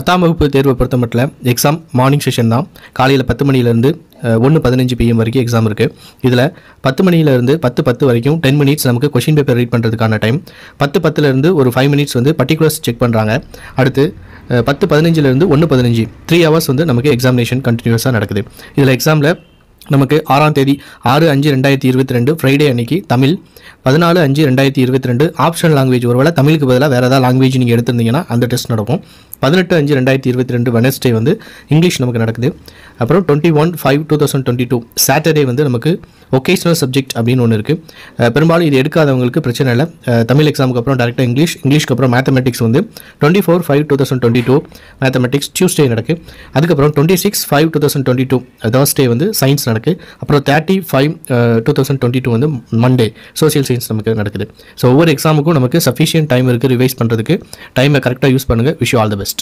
பத்தாம் வகுப்பு தேர்வை பொறுத்த மட்டும் எக்ஸாம் மார்னிங் செஷன் தான் காலையில் பத்து மணிலேருந்து ஒன்று பதினஞ்சு பிஎம் வரைக்கும் எக்ஸாம் இருக்குது இதில் பத்து மணிலேருந்து பத்து பத்து வரைக்கும் டென் மினிட்ஸ் நமக்கு கொஷின் பேப்பர் ரீட் பண்ணுறதுக்கான டைம் பத்து பத்துலேருந்து ஒரு ஃபைவ் மினிட்ஸ் வந்து பர்டிகுலர்ஸ் செக் பண்ணுறாங்க அடுத்து அஹ், பத்து பதினஞ்சுலேருந்து ஒன்று பதினஞ்சு த்ரீ ஹவர்ஸ் வந்து நமக்கு எக்ஸாமினேஷன் கண்டினியூஸாக நடக்குது இதில் எக்ஸாமில் நமக்கு ஆறாம் தேதி ஆறு அஞ்சு ரெண்டாயிரத்தி இருபத்தி ரெண்டு ஃப்ரைடே அன்னைக்கு தமிழ் பதினாலு அஞ்சு ரெண்டாயிரத்தி இருபத்தி ரெண்டு ஆப்ஷன் லாங்குவேஜ் ஒருவேளை தமிழுக்கு பதிலாக வேறு ஏதாவது லாங்குவேஜ் நீங்கள் எடுத்திருந்தீங்கன்னா அந்த டெஸ்ட் நடக்கும் பதினெட்டு அஞ்சு ரெண்டாயிரத்தி இருபத்தி ரெண்டு வெனஸ்டே வந்து இங்கிலீஷ் நமக்கு நடக்குது அப்புறம் twenty one five two thousand twenty two Saturday வந்து நமக்கு ஒகேஷனல் சப்ஜெக்ட் அப்படின்னு ஒன்று இருக்குது பெரும்பாலும் இது எடுக்காதவங்களுக்கு பிரச்சனை இல்லை அஹ், தமிழ் எக்ஸாமுக்கு அப்புறம் டேரெக்டாக இங்கிலீஷ் இங்கிலீஷ்க்கு அப்புறம் மேத்தமெட்டிக்ஸ் வந்து twenty four five two thousand twenty two mathematics Tuesday நடக்கு அதுக்கப்புறம் twenty six five two thousand twenty two Thursday வந்து சயின்ஸ் நடக்கு அப்புறம் thirty five two thousand twenty two வந்து மண்டே சோஷியல் சயின்ஸ் நமக்கு நடக்குது ஸோ ஒவ்வொரு எக்ஸாமுக்கும் நமக்கு சஃபிஷியன்ட் டைம் இருக்குது ரிவைஸ் பண்ணுறதுக்கு டைமை கரெக்டாக யூஸ் பண்ணுங்கள் விஷ் ஆல் த பெஸ்ட்